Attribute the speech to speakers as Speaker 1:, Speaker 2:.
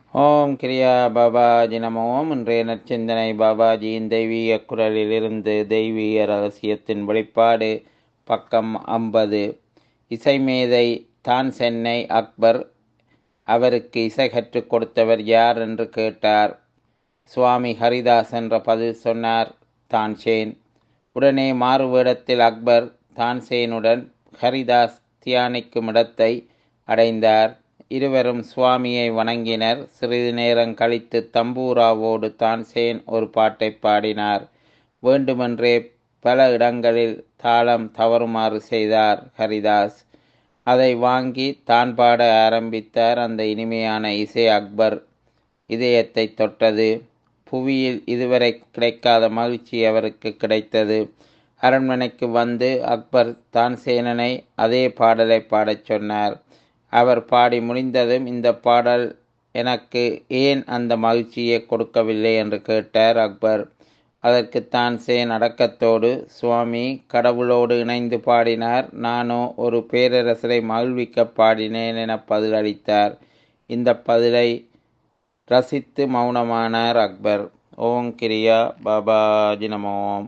Speaker 1: ஓம் கிரியா பாபாஜி நம ஓம் இன்றைய நற்சிந்தனை பாபாஜியின் தெய்வீக குரலிலிருந்து தெய்வீக ரகசியத்தின் வெளிப்பாடு பக்கம் ஐம்பது இசைமேதை தான் சென்னை அக்பர் அவருக்கு இசை கற்றுக் கொடுத்தவர் யார் என்று கேட்டார் சுவாமி ஹரிதாஸ் என்ற பதில் சொன்னார் தான்சேன் உடனே மாறுவேடத்தில் அக்பர் தான்சேனுடன் ஹரிதாஸ் தியானிக்கும் இடத்தை அடைந்தார் இருவரும் சுவாமியை வணங்கினர் சிறிது நேரம் கழித்து தம்பூராவோடு தான்சேன் ஒரு பாட்டை பாடினார் வேண்டுமென்றே பல இடங்களில் தாளம் தவறுமாறு செய்தார் ஹரிதாஸ் அதை வாங்கி தான் பாட ஆரம்பித்தார் அந்த இனிமையான இசை அக்பர் இதயத்தை தொட்டது புவியில் இதுவரை கிடைக்காத மகிழ்ச்சி அவருக்கு கிடைத்தது அரண்மனைக்கு வந்து அக்பர் தான்சேனனை அதே பாடலை பாடச் சொன்னார் அவர் பாடி முடிந்ததும் இந்த பாடல் எனக்கு ஏன் அந்த மகிழ்ச்சியை கொடுக்கவில்லை என்று கேட்டார் அக்பர் அதற்கு தான்சேன் அடக்கத்தோடு சுவாமி கடவுளோடு இணைந்து பாடினார் நானோ ஒரு பேரரசரை மகிழ்விக்க பாடினேன் என பதிலளித்தார் இந்த பதிலை ரசித்து மௌனமானார் அக்பர் ஓம் கிரியா பாபாஜி நமோம்